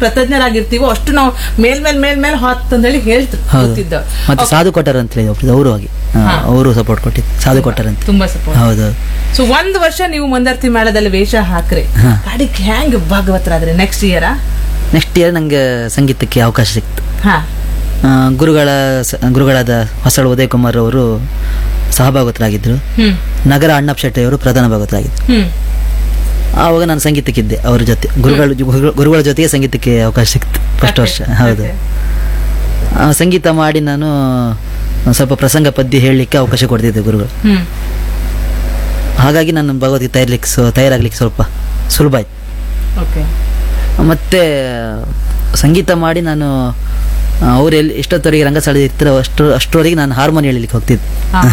ಕೃತಜ್ಞರಾಗಿರ್ತೀವೋ ಅಷ್ಟು ನಾವು ಮೇಲ್ ಮೇಲ್ ಮೇಲ್ ಮೇಲ್ ಹೊತ್ತಂದೇಳಿ ಹೇಳ್ತಿದ್ದು ಹೌದು ಗೊತ್ತಿದ್ದು. ಮತ್ತೆ ಸಾಧು ಕೊಟ್ಟರ್ ಅಂತ ಹೇಳಿ ಒಬ್ರು ಅವರು ಹಾಗೆ ಹಾ. ಅವರು ಸಪೋರ್ಟ್ ಕೊಟ್ಟಿದ್ದು ಸಾಧು ಕೊಟ್ಟರ್ ಅಂತ ತುಂಬಾ ಸಪೋರ್ಟ್ ಹೌದು ಸೊ ಒಂದ್ ವರ್ಷ ನೀವು ಮಂದರ್ತಿ ಮೇಳದಲ್ಲಿ ವೇಷ ಹಾಕ್ರಿ ಹಾ. ಪಾಡಿಕ್ ಹೆಂಗ್ ಭಾಗವತರಾದ್ರಿ ನೆಕ್ಸ್ಟ್ ಇಯರ್ ನೆಕ್ಸ್ಟ್ ಇಯರ್ ನಂಗೆ ಸಂಗೀತಕ್ಕೆ ಅವಕಾಶ ಸಿಕ್ತು ಹಾ ಆ, ಗುರುಗಳ ಸ- ಗುರುಗಳಾದ ಹೊಸಳು ಉದಯ್ ಕುಮಾರ್ ಅವರು ಸಹಭಾಗತರಾಗಿದ್ದರು ಹ್ಮ್ ನಗರ ಅಣ್ಣಪ್ಪ ಶೆಟ್ಟಿ ಅವರು ಪ್ರಧಾನ ಭಾಗವತರಾಗಿದ್ದರು ಹ್ಮ್ ಆವಾಗ ನಾನು ಸಂಗೀತಕ್ಕಿದ್ದೆ ಅವ್ರ ಜೊತೆ ಗುರುಗಳ ಗುರು- ಗುರುಗಳ ಜೊತೆಗೆ ಸಂಗೀತಕ್ಕೆ ಅವಕಾಶ ಸಿಕ್ತು ಫಸ್ಟ್ ವರ್ಷ Okay, ಹೌದು okay. ಆ, ಸಂಗೀತ ಮಾಡಿ ನಾನು ಒಂದ್ ಸ್ವಲ್ಪ ಪ್ರಸಂಗ ಪದ್ಯ ಹೇಳಲಿಕ್ಕೆ ಅವಕಾಶ ಕೊಡ್ತಿದ್ದೆ ಗುರುಗಳು ಹ್ಮ್ ಹಾಗಾಗಿ ನಾನು ಭಗವದ್ಗೀತೆ ತಯಾರ್ಲಿಕ್ಕೆ ಸ್ವ- ತಯಾರಾಗ್ಲಿಕ್ಕೆ ಸ್ವಲ್ಪ ಸುಲಭ ಆಯ್ತು ಓಕೆ ಮತ್ತೆ ಸಂಗೀತ ಮಾಡಿ ನಾನು ಅವ್ರು ಎಲ್ಲಿ ಎಷ್ಟೊತ್ತವರೆಗೆ ರಂಗಸ್ಥಳದಲ್ಲಿ ಇರ್ತಾರೋ ಅಷ್ಟು ಅಷ್ಟರವರೆಗೆ ನಾನು ಹಾರ್ಮೋನಿ ಹೇಳಲಿಕ್ಕೆ ಹೋಗ್ತಿದ್ದೆ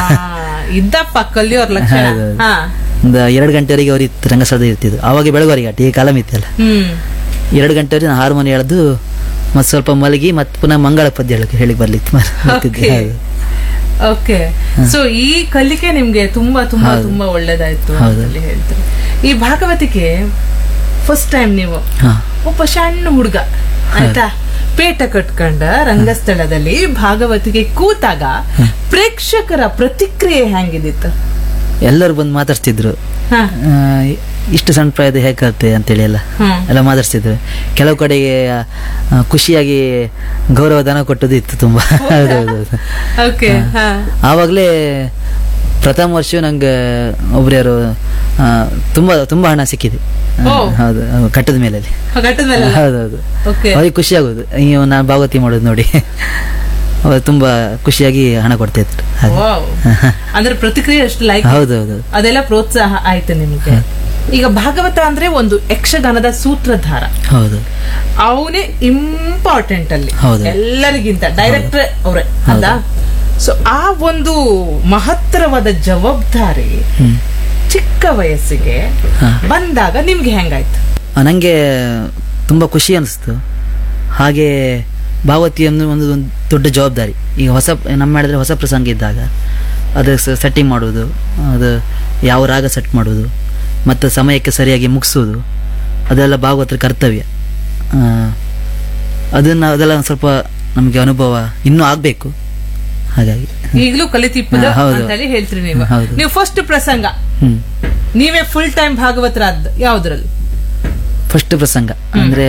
ಇದ್ದಪ್ಪ ಕಲಿಯೋರ್ ಲಕ್ಷಣ ಹೌದು, ಹೌದು. ಹಾ ಒಂದು ಎರಡು ಗಂಟೆವರೆಗೆ ಅವ್ರು ಇತ್ತು ರಂಗಸ್ಥಳದಲ್ಲಿ ಇರ್ತಿದ್ರು ಅವಾಗ ಬೆಳಗುವರೆಗೆ ಈ ಕಾಲಂ ಇತ್ತಲ್ಲ ಹ್ಮ್ ಎರಡು ಗಂಟೆವರೆಗೆ ನಾನು ಹಾರ್ಮೋನಿ ಎಳೆದು ಮತ್ತೆ ಸ್ವಲ್ಪ ಮಲಗಿ ಮತ್ತೆ ಪುನಃ ಮಂಗಳ ಪದ್ಯ ಹೇಳಕ್ಕೆ ಹೇಳಿ ಬರ್ಲಿಕ್ಕೆ ಬರ್ತಿದ್ದೆ Okay. ಹೌದು. ಓಕೆ ಸೊ ಈ ಕಲಿಕೆ ನಿಮ್ಗೆ ತುಂಬಾ ತುಂಬಾ ಹೌದು. ತುಂಬಾ ಒಳ್ಳೇದಾಯ್ತು ಹೌದು. ಅಂತೇಳಿ ಹೇಳ್ತೀರಿ ಈ ಭಾಗವತಿಗೆ ಫಸ್ಟ್ ಟೈಮ್ ನೀವು ಹಾ ಒಬ್ಬ ಸಣ್ಣ ಹುಡುಗ ಆಯ್ತಾ ಪೇಟ ಕಟ್ಕೊಂಡ ರಂಗಸ್ಥಳದಲ್ಲಿ ಭಾಗವತಿಗೆ ಕೂತಾಗ ಪ್ರೇಕ್ಷಕರ ಪ್ರತಿಕ್ರಿಯೆ ಹೆಂಗಿದಿತ್ತು ಎಲ್ಲರೂ ಬಂದು ಮಾತಾಡ್ತಿದ್ರು ಹಾ ಆ, ಇಷ್ಟು ಸಣ್ಣ ಪ್ರಾಯದ ಹೇಗೆ ಕಲಿತೆ ಅಂತೇಳಿ ಎಲ್ಲ ಹ್ಮ್ ಎಲ್ಲ ಮಾತಾಡ್ತಿದ್ರು ಕೆಲವು ಕಡೆಗೆ ಆ, ಖುಷಿಯಾಗಿ ಗೌರವ ಧನ ಕೊಟ್ಟದ್ದು ಇತ್ತು ತುಂಬಾ ಹೌದೌದು ಓಕೆ ಹಾ ಆವಾಗಲೇ ಪ್ರಥಮ ವರ್ಷ ನಂಗೆ ಒಬ್ರು ಯಾರು ಆ, ತುಂಬಾ ತುಂಬಾ ಹಣ ಸಿಕ್ಕಿದೆ ಆ, ಓ. ಹೌದು ಹೌದು, ಕಟ್ಟದ ಮೇಲೆ ಘಟ್ಟದ ಮೇಲೆ ಹೌದೌದು ಓಕೆ ಅವ್ರಿಗೆ ಖುಷಿ ಆಗೋದು ಅಯ್ಯೋ ನಾನು ಭಾಗವತಿ ಮಾಡೋದು ನೋಡಿ ಅವ್ರು ತುಂಬಾ ಖುಷಿಯಾಗಿ ಹಣ ಕೊಡ್ತಾ ಇದ್ರು ಹಾಗೆ. ವಾವ್ ಅಂದ್ರೆ ಪ್ರತಿಕ್ರಿಯೆ ಅಷ್ಟು ಲೈಕ್ ಹೌದೌದು ಅದೆಲ್ಲ ಪ್ರೋತ್ಸಾಹ ಆಯ್ತು ನಿಮಗೆ ಈಗ ಭಾಗವತ ಅಂದ್ರೆ ಒಂದು ಯಕ್ಷಗಾನದ ಸೂತ್ರಧಾರ ಹೌದು ಅವನೇ ಇಂಪಾರ್ಟೆಂಟ್ ಅಲ್ಲಿ ಹೌದು. ಎಲ್ಲರಿಗಿಂತ ಡೈರೆಕ್ಟರ್ ಅವರೇ ಅಲ್ಲ ಸೊ ಆ ಒಂದು ಮಹತ್ತರವಾದ ಜವಾಬ್ದಾರಿ ಹ್ಮ್. ಚಿಕ್ಕ ವಯಸ್ಸಿಗೆ ಹಾ. ಬಂದಾಗ ನಿಮ್ಗೆ ಹೆಂಗಾಯ್ತು ಆ, ನಂಗೆ ತುಂಬಾ ಖುಷಿ ಅನಿಸ್ತು ಹಾಗೆ ಭಾವತಿ ಅಂದ್ರೆ ಒಂದು ಒಂದು ದೊಡ್ಡ ಜವಾಬ್ದಾರಿ ಈಗ ಹೊಸ ನಮ್ಮ ಮಾಡಿದ್ರೆ ಹೊಸ ಪ್ರಸಂಗ ಇದ್ದಾಗ ಅದು ಸೆಟ್ಟಿಂಗ್ ಮಾಡೋದು ಅದು ಯಾವ ರಾಗ ಸೆಟ್ ಮಾಡೋದು ಮತ್ತು ಸಮಯಕ್ಕೆ ಸರಿಯಾಗಿ ಮುಗಿಸೋದು ಅದೆಲ್ಲ ಭಾಗವತರ ಕರ್ತವ್ಯ ಆ, ಅದನ್ನ ಅದೆಲ್ಲ ಒಂದ್ ಸ್ವಲ್ಪ ನಮಗೆ ಅನುಭವ ಇನ್ನೂ ಆಗಬೇಕು ಹಾಗಾಗಿ ಈಗಲೂ ಕಲಿತಿಪ್ಪದ ಹಾ, ಹೌದು. ಅಂತ ಹೇಳಿ ಹೇಳ್ತೀರಿ ನೀವು ಹೌದು. ನೀವು ಫಸ್ಟ್ ಪ್ರಸಂಗ ಹ್ಮ್ ನೀವೇ ಫುಲ್ ಟೈಮ್ ಭಾಗವತರಾದ ಯಾವ್ದ್ರಲ್ಲಿ ಫಸ್ಟ್ ಪ್ರಸಂಗ ಅಂದ್ರೆ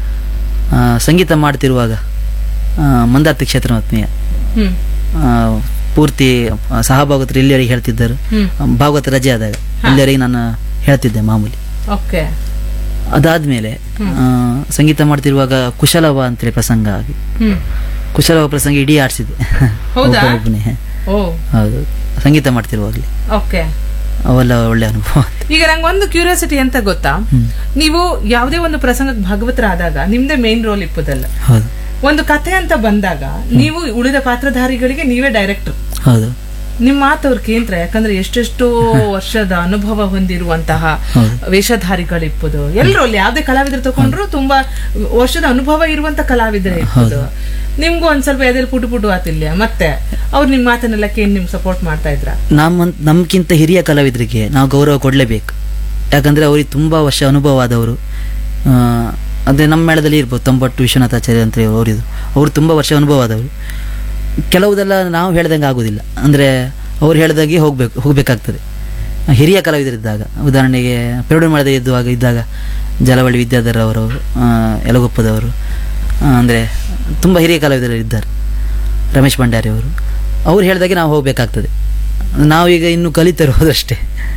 ಆ, ಸಂಗೀತ ಮಾಡ್ತಿರುವಾಗ ಆ, ಮಂದಾರ್ತಿ ಕ್ಷೇತ್ರ ಆತ್ಮೀಯ ಹ್ಮ್ ಆ, ಪೂರ್ತಿ ಆ, ಸಹಭಾಗತರು ಇಲ್ಲಿಯವರೆಗೆ ಹೇಳ್ತಿದ್ದರು ಹ್ಮ್ ಭಾಗವತ ರಜೆ ಆದಾಗ ಇಲ್ಲಿಯವರೆಗೆ ನಾನು ಹೇಳ್ತಿದ್ದೆ ಮಾಮೂಲಿ ಓಕೆ ಅದಾದ್ಮೇಲೆ ಆ, ಸಂಗೀತ ಮಾಡ್ತಿರುವಾಗ ಕುಶಲವ ಅಂತೇಳಿ ಪ್ರಸಂಗ ಆಗಿ ಹ್ಮ್ ಕುಶಲವ ಪ್ರಸಂಗ ಇಡೀ ಆಡ್ಸಿದ್ದೆ ಹೌದಾ? ಒಬ್ಬನೇ ಓ ಹೌದು ಸಂಗೀತ ಮಾಡ್ತಿರುವಾಗಲೇ ಓಕೆ ಅವೆಲ್ಲ ಒಳ್ಳೆ ಅನುಭವ ಈಗ ನಂಗೆ ಒಂದು ಕ್ಯೂರಿಯಾಸಿಟಿ ಅಂತ ಗೊತ್ತಾ ನೀವು ಯಾವುದೇ ಒಂದು ಪ್ರಸಂಗಕ್ಕೆ ಭಾಗವತರಾದಾಗ ನಿಮ್ದೇ ಮೇನ್ ರೋಲ್ ಇಪ್ಪದಲ್ಲ ಹೌದು ಒಂದು ಕಥೆ ಅಂತ ಬಂದಾಗ ನೀವು ಉಳಿದ ಪಾತ್ರಧಾರಿಗಳಿಗೆ ನೀವೇ ಡೈರೆಕ್ಟರ್ ಹೌದು ನಿಮ್ಮ ಮಾತು ಅವ್ರ ಕೇಂದ್ರ ಯಾಕಂದ್ರೆ ಎಷ್ಟೆಷ್ಟೋ ವರ್ಷದ ಅನುಭವ ಹೊಂದಿರುವಂತಹ ಹೌದು. ವೇಷಧಾರಿಗಳಿಪ್ಪದು ಎಲ್ಲರೂ ಅಲ್ಲಿ ಯಾವ್ದೇ ಕಲಾವಿದರು ತಗೊಂಡ್ರು ತುಂಬಾ ವರ್ಷದ ಅನುಭವ ಇರುವಂತ ಕಲಾವಿದರೇ ಇಪ್ಪದು ನಿಮ್ಗೂ ಒಂದ್ ಸ್ವಲ್ಪ ಎದೆಲ್ ಪುಟು ಪುಟು ಆತಿಲ್ಲ ಮತ್ತೆ ಅವ್ರು ನಿಮ್ ಮಾತನ್ನೆಲ್ಲ ಕೇಳಿ ನಿಮ್ ಸಪೋರ್ಟ್ ಮಾಡ್ತಾ ಇದ್ರ ನಮ್ಮ ನಮ್ಗಿಂತ ಹಿರಿಯ ಕಲಾವಿದರಿಗೆ ನಾವು ಗೌರವ ಕೊಡಲೇಬೇಕು ಯಾಕಂದ್ರೆ ಅವ್ರಿಗೆ ತುಂಬಾ ವರ್ಷ ಅನುಭವ ಆದವರು ಆ, ಅಂದ್ರೆ ನಮ್ಮ ಮೇಳದಲ್ಲಿ ಇರ್ಬೋದು ತೊಂಬತ್ತು ವಿಶ್ವನಾಥಾಚಾರ್ಯ ಅಂತ ಅವರಿದು ಅವ್ರು ತುಂಬಾ ವರ್ಷ ಅನುಭವ ಆದವರು ಕೆಲವುದೆಲ್ಲ ನಾವು ಹೇಳ್ದಂಗೆ ಆಗೋದಿಲ್ಲ ಅಂದ್ರೆ ಅವ್ರು ಹೇಳ್ದಾಗೆ ಹೋಗ್ಬೇಕು ಹೋಗ್ಬೇಕಾಗ್ತದೆ ಹಿರಿಯ ಕಲಾವಿದರಿದ್ದಾಗ ಉದಾಹರಣೆಗೆ ಪೆರಡು ಮೇಳದಲ್ಲಿ ಇದ್ದಾಗ ಇದ್ದಾಗ ಜಲವಳ್ಳಿ ವಿದ್ಯಾಧರ್ ಅವರು ಆ, ಯಲಗೊಪ್ಪದವರು ಆ, ಅಂದ್ರೆ ತುಂಬಾ ಹಿರಿಯ ಕಲಾವಿದರು ಇದ್ದಾರೆ ರಮೇಶ್ ಭಂಡಾರಿ ಅವರು ಅವ್ರು ಹೇಳ್ದಾಗೆ ನಾವು ಹೋಗ್ಬೇಕಾಗ್ತದೆ ನಾವೀಗ ಇನ್ನು ಕಲಿತಿರೋದಷ್ಟೇ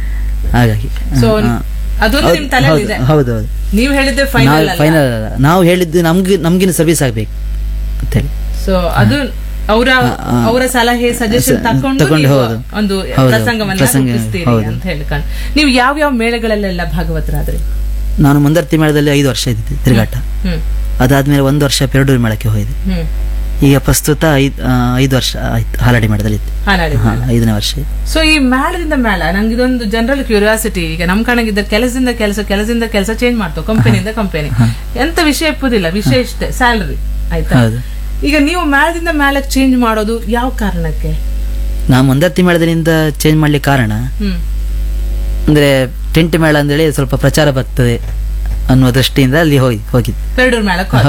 ಹಾಗಾಗಿ ಸೊ ಆ, ಅದೊಂದು ಹೌದು, ನಿಮ್ ತಲೆಯಲ್ಲಿ ಇದೆ ಹೌದು ಹೌದು ನೀವ್ ಹೇಳಿದ್ದೆ ಫೈನಲ್ ಫೈನಲ್ ಅಲ್ಲ ನಾವು ಹೇಳಿದ್ದು ನಮ್ಗೆ ನಮ್ಗಿನ ಸರ್ವಿಸ್ ಆಗ್ಬೇಕು ಅಂತೇಳಿ ಸೊ ಅದು ಅವರ ಆ, ಅವರ ಸಲಹೆ ಸಜೆಷನ್ ಸ- ತಕೊಂಡು ತಕೊಂಡು ನೀವು ಹೌದು. ಒಂದು ಹೌದು, ಪ್ರಸಂಗವನ್ನ ಪ್ರಸಂಗ, ರೂಪಿಸ್ತೀರಿ ಹೌದು. ಅಂತ ಹೇಳ್ಕೊಂಡು ನೀವು ಯಾವ ಯಾವ ಮೇಳಗಳಲ್ಲೆಲ್ಲ ಭಾಗವತರಾದ್ರಿ ನಾನು ಮುಂದರ್ತಿ ಮೇಳದಲ್ಲಿ ಐದು ವರ್ಷ ಇದ್ದಿದ್ದೆ ತಿರುಗಾಟ ಹ್ಮ್ ಅದಾದ್ಮೇಲೆ ಒಂದು ವರ್ಷ ಪೆರಡೂರು ಮೇಳಕ್ಕೆ ಹೋಗಿದೆ ಹ್ಮ್ ಈಗ ಪ್ರಸ್ತುತ ಐದ್ ಆ, ಐದು ವರ್ಷ ಆಯ್ತು ಹಾಲಾಡಿ ಮೇಳದಲ್ಲಿ ಇದ್ದೆ ಹಾಲಾಡಿ ಹಾ ಐದನೇ ವರ್ಷ ಸೊ ಈ ಮೇಳದಿಂದ ಮೇಳ ನಂಗೆ ಇದೊಂದು ಜನರಲ್ ಕ್ಯೂರಿಯಾಸಿಟಿ ಈಗ ನಮ್ ಕಣಗಿದ್ದ ಕೆಲಸದಿಂದ ಕೆಲಸ ಕೆಲಸದಿಂದ ಕೆಲಸ ಚೇಂಜ್ ಮಾಡ್ತಾವ ಕಂಪನಿಯಿಂದ ಕಂಪನಿ ಎಂತ ವಿಷಯ ಇಪ್ಪುದಿಲ್ಲ ವಿಷಯ ಇಷ್ಟೇ ಸ್ಯಾಲರಿ ಆಯ್ತಾ ಹೌದು ಈಗ ನೀವು ಮೇಳದಿಂದ ಮೇಳಕ್ಕೆ ಚೇಂಜ್ ಮಾಡೋದು ಯಾವ ಕಾರಣಕ್ಕೆ ನಾ ಮುಂದರ್ತಿ ಮೇಳದಿಂದ ಚೇಂಜ್ ಮಾಡ್ಲಿಕ್ಕೆ ಕಾರಣ ಹ್ಮ್ ಅಂದ್ರೆ ಟೆಂಟ್ ಮೇಳ ಅಂದೇಳಿ ಸ್ವಲ್ಪ ಪ್ರಚಾರ ಬರ್ತದೆ ಅನ್ನುವ ದೃಷ್ಟಿಯಿಂದ ಅಲ್ಲಿ ಹೋಗಿ ಹೋಗಿದ್ದು ಪೆರಡೂರ್ ಮೇಳಕ್ಕೆ